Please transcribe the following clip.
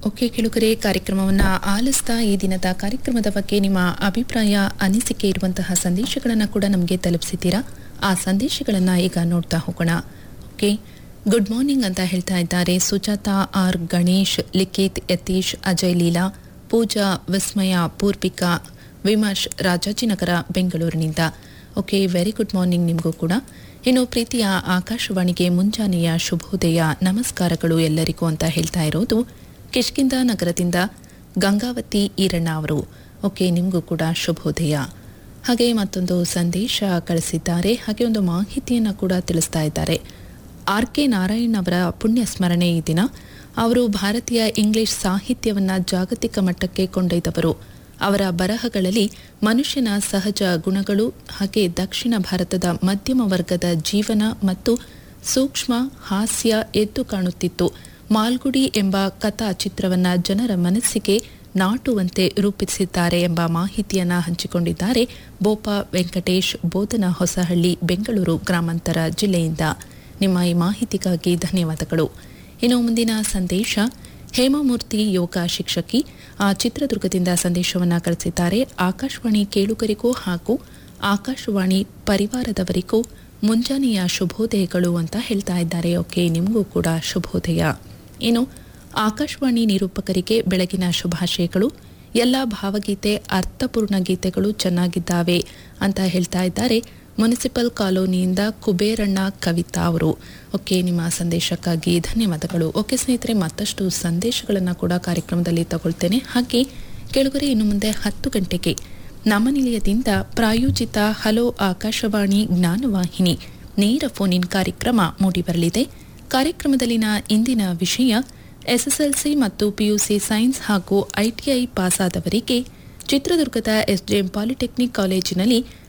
okay ಕೆಳುಗರೆ ಕಾರ್ಯಕ್ರಮವನ್ನು ಆಲಿಸ್ತಾ ಈ ದಿನದ ಕಾರ್ಯಕ್ರಮದ ಬಗ್ಗೆ ನಿಮ್ಮ ಅಭಿಪ್ರಾಯ ಅನಿಸಿಕೆ ಇರುವಂತಹ ಸಂದೇಶಗಳನ್ನು ಕೂಡ ನಮಗೆ ತಲುಪಿಸಿದ್ದೀರಾ ಆ ಸಂದೇಶಗಳನ್ನು ಈಗ ನೋಡ್ತಾ ಹೋಗೋಣ ಓಕೆ ಗುಡ್ ಮಾರ್ನಿಂಗ್ ಅಂತ ಹೇಳ್ತಾ ಇದ್ದಾರೆ ಸುಜಾತಾ ಆರ್ ಗಣೇಶ್ ಲಿಖಿತ್ ಯತೀಶ್ ಅಜಯ್ ಲೀಲಾ ಪೂಜಾ ವಿಸ್ಮಯ ಪೂರ್ವಿಕಾ ವಿಮರ್ಶ್ ರಾಜಾಜಿನಗರ ಬೆಂಗಳೂರಿನಿಂದ ಓಕೆ ವೆರಿ ಗುಡ್ ಮಾರ್ನಿಂಗ್ ನಿಮಗೂ ಕೂಡ ಇನ್ನು ಪ್ರೀತಿಯ ಆಕಾಶವಾಣಿಗೆ ಮುಂಜಾನೆಯ ಶುಭೋದಯ ನಮಸ್ಕಾರಗಳು ಎಲ್ಲರಿಗೂ ಅಂತ ಹೇಳ್ತಾ ಇರೋದು ಕಿಷ್ಕಿಂದ ನಗರದಿಂದ ಗಂಗಾವತಿ ಈರಣ್ಣ ಅವರು ಓಕೆ ನಿಮಗೂ ಕೂಡ ಶುಭೋದಯ ಹಾಗೆ ಮತ್ತೊಂದು ಸಂದೇಶ ಕಳಿಸಿದ್ದಾರೆ ಹಾಗೆ ಒಂದು ಮಾಹಿತಿಯನ್ನು ಕೂಡ ತಿಳಿಸ್ತಾ ಇದ್ದಾರೆ ಆರ್ ಕೆ ನಾರಾಯಣ್ ಅವರ ಪುಣ್ಯ ಸ್ಮರಣೆ ಈ ದಿನ ಅವರು ಭಾರತೀಯ ಇಂಗ್ಲಿಷ್ ಸಾಹಿತ್ಯವನ್ನು ಜಾಗತಿಕ ಮಟ್ಟಕ್ಕೆ ಕೊಂಡೊಯ್ದವರು ಅವರ ಬರಹಗಳಲ್ಲಿ ಮನುಷ್ಯನ ಸಹಜ ಗುಣಗಳು ಹಾಗೆ ದಕ್ಷಿಣ ಭಾರತದ ಮಧ್ಯಮ ವರ್ಗದ ಜೀವನ ಮತ್ತು ಸೂಕ್ಷ್ಮ ಹಾಸ್ಯ ಎದ್ದು ಕಾಣುತ್ತಿತ್ತು ಮಾಲ್ಗುಡಿ ಎಂಬ ಕಥಾ ಚಿತ್ರವನ್ನ ಜನರ ಮನಸ್ಸಿಗೆ ನಾಟುವಂತೆ ರೂಪಿಸಿದ್ದಾರೆ ಎಂಬ ಮಾಹಿತಿಯನ್ನ ಹಂಚಿಕೊಂಡಿದ್ದಾರೆ ಬೋಪ ವೆಂಕಟೇಶ್ ಬೋಧನ ಹೊಸಹಳ್ಳಿ ಬೆಂಗಳೂರು ಗ್ರಾಮಾಂತರ ಜಿಲ್ಲೆಯಿಂದ ನಿಮ್ಮ ಈ ಮಾಹಿತಿಗಾಗಿ ಧನ್ಯವಾದಗಳು ಇನ್ನು ಮುಂದಿನ ಸಂದೇಶ ಹೇಮಮೂರ್ತಿ ಯೋಗ ಶಿಕ್ಷಕಿ ಆ ಚಿತ್ರದುರ್ಗದಿಂದ ಸಂದೇಶವನ್ನು ಕಳಿಸಿದ್ದಾರೆ ಆಕಾಶವಾಣಿ ಕೇಳುಗರಿಗೂ ಹಾಗೂ ಆಕಾಶವಾಣಿ ಪರಿವಾರದವರಿಗೂ ಮುಂಜಾನೆಯ ಶುಭೋದಯಗಳು ಅಂತ ಹೇಳ್ತಾ ಇದ್ದಾರೆ ಓಕೆ ನಿಮಗೂ ಕೂಡ ಶುಭೋದಯ ಇನ್ನು ಆಕಾಶವಾಣಿ ನಿರೂಪಕರಿಗೆ ಬೆಳಗಿನ ಶುಭಾಶಯಗಳು ಎಲ್ಲ ಭಾವಗೀತೆ ಅರ್ಥಪೂರ್ಣ ಗೀತೆಗಳು ಚೆನ್ನಾಗಿದ್ದಾವೆ ಅಂತ ಹೇಳ್ತಾ ಇದ್ದಾರೆ ಮುನಿಸಿಪಲ್ ಕಾಲೋನಿಯಿಂದ ಕುಬೇರಣ್ಣ ಕವಿತಾ ಅವರು ಓಕೆ ನಿಮ್ಮ ಸಂದೇಶಕ್ಕಾಗಿ ಧನ್ಯವಾದಗಳು ಓಕೆ ಸ್ನೇಹಿತರೆ ಮತ್ತಷ್ಟು ಸಂದೇಶಗಳನ್ನು ಕೂಡ ಕಾರ್ಯಕ್ರಮದಲ್ಲಿ ತಗೊಳ್ತೇನೆ ಹಾಗೆ ಕೆಳಗರೆ ಇನ್ನು ಮುಂದೆ ಹತ್ತು ಗಂಟೆಗೆ ನಮ್ಮ ನಿಲಯದಿಂದ ಪ್ರಾಯೋಜಿತ ಹಲೋ ಆಕಾಶವಾಣಿ ಜ್ಞಾನವಾಹಿನಿ ನೇರ ಫೋನ್ ಇನ್ ಕಾರ್ಯಕ್ರಮ ಮೂಡಿಬರಲಿದೆ ಕಾರ್ಯಕ್ರಮದಲ್ಲಿನ ಇಂದಿನ ವಿಷಯ ಎಸ್ಎಸ್ಎಲ್ಸಿ ಮತ್ತು ಪಿಯುಸಿ ಸೈನ್ಸ್ ಹಾಗೂ ಐಟಿಐ ಪಾಸಾದವರಿಗೆ ಚಿತ್ರದುರ್ಗದ ಎಸ್ಜೆಎಂ ಪಾಲಿಟೆಕ್ನಿಕ್ ಕಾಲೇಜಿನಲ್ಲಿ